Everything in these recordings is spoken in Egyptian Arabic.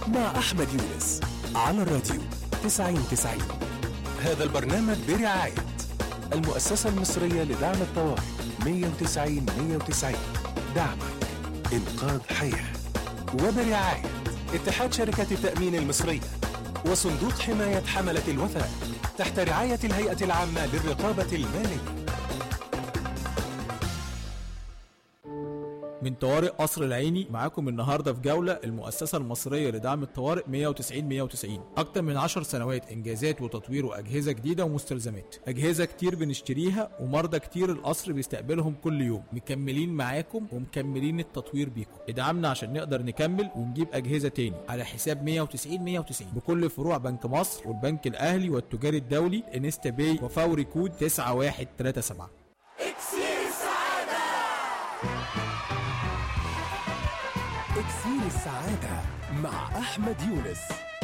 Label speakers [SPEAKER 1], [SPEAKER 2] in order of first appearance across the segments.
[SPEAKER 1] مع أحمد يونس على الراديو 90 90 هذا البرنامج برعاية المؤسسة المصرية لدعم الطوارئ 190 190 دعمك إنقاذ حياة وبرعاية اتحاد شركة التأمين المصرية وصندوق حماية حملة الوفاء تحت رعاية الهيئة العامة للرقابة المالية
[SPEAKER 2] من طوارئ قصر العيني معاكم النهارده في جوله المؤسسه المصريه لدعم الطوارئ 190 190 اكتر من 10 سنوات انجازات وتطوير واجهزه جديده ومستلزمات اجهزه كتير بنشتريها ومرضى كتير القصر بيستقبلهم كل يوم مكملين معاكم ومكملين التطوير بيكم ادعمنا عشان نقدر نكمل ونجيب اجهزه تاني على حساب 190 190 بكل فروع بنك مصر والبنك الاهلي والتجاري الدولي انستا باي وفوري كود 9137
[SPEAKER 1] اكسير السعادة مع أحمد يونس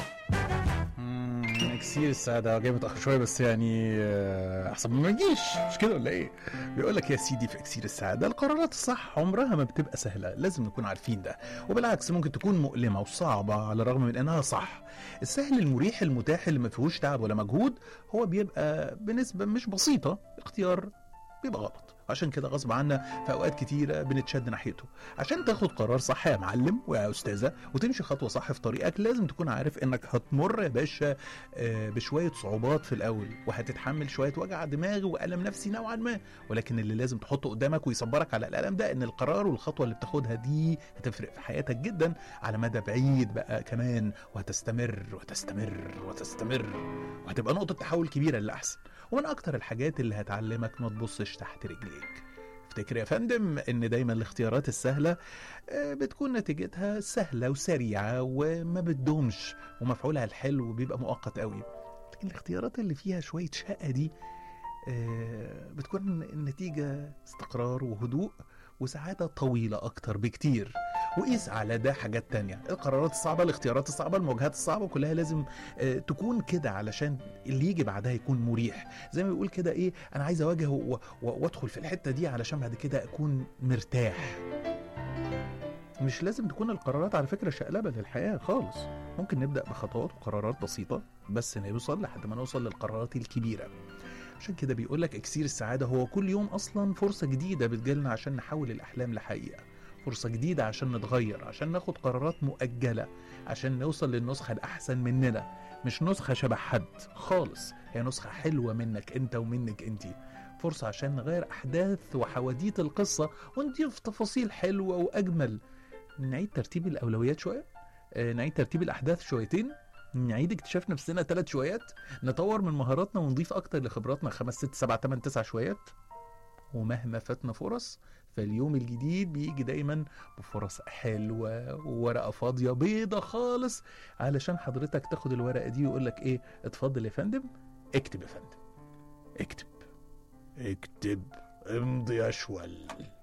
[SPEAKER 3] مم، اكسير السعادة جاي متأخر شوية بس يعني آه، أحسن من ما يجيش مش كده ولا إيه؟ بيقول لك يا سيدي في اكسير السعادة القرارات الصح عمرها ما بتبقى سهلة لازم نكون عارفين ده وبالعكس ممكن تكون مؤلمة وصعبة على الرغم من إنها صح السهل المريح المتاح اللي ما فيهوش تعب ولا مجهود هو بيبقى بنسبة مش بسيطة اختيار بيبقى غلط عشان كده غصب عنا في اوقات كتيره بنتشد ناحيته عشان تاخد قرار صح يا معلم ويا استاذه وتمشي خطوه صح في طريقك لازم تكون عارف انك هتمر يا باشا آه، بشويه صعوبات في الاول وهتتحمل شويه وجع دماغ والم نفسي نوعا ما ولكن اللي لازم تحطه قدامك ويصبرك على الالم ده ان القرار والخطوه اللي بتاخدها دي هتفرق في حياتك جدا على مدى بعيد بقى كمان وهتستمر وتستمر وتستمر وهتبقى نقطه تحول كبيره للاحسن ومن اكتر الحاجات اللي هتعلمك ما تبصش تحت رجليك افتكر يا فندم ان دايما الاختيارات السهله آه، بتكون نتيجتها سهله وسريعه وما بتدومش ومفعولها الحلو بيبقى مؤقت قوي لكن الاختيارات اللي فيها شويه شقه دي آه، بتكون النتيجه استقرار وهدوء وسعاده طويله اكتر بكتير وقيس على ده حاجات تانية القرارات الصعبة الاختيارات الصعبة المواجهات الصعبة كلها لازم آه، تكون كده علشان اللي يجي بعدها يكون مريح زي ما بيقول كده ايه انا عايز اواجه و- و- وادخل في الحتة دي علشان بعد كده اكون مرتاح مش لازم تكون القرارات على فكرة شقلبة للحياة خالص ممكن نبدأ بخطوات وقرارات بسيطة بس نوصل لحد ما نوصل للقرارات الكبيرة عشان كده بيقولك اكسير السعادة هو كل يوم اصلا فرصة جديدة بتجيلنا عشان نحول الاحلام لحقيقة فرصة جديدة عشان نتغير عشان ناخد قرارات مؤجلة عشان نوصل للنسخة الأحسن مننا مش نسخة شبه حد خالص هي نسخة حلوة منك أنت ومنك أنت فرصة عشان نغير أحداث وحواديت القصة ونضيف تفاصيل حلوة وأجمل نعيد ترتيب الأولويات شوية آه، نعيد ترتيب الأحداث شويتين نعيد اكتشاف نفسنا ثلاث شويات نطور من مهاراتنا ونضيف أكتر لخبراتنا خمس ست سبع تمن تسع شويات ومهما فاتنا فرص فاليوم الجديد بيجي دايما بفرص حلوة وورقة فاضية بيضة خالص علشان حضرتك تاخد الورقة دي ويقول لك ايه اتفضل يا فندم اكتب يا فندم اكتب اكتب امضي اشول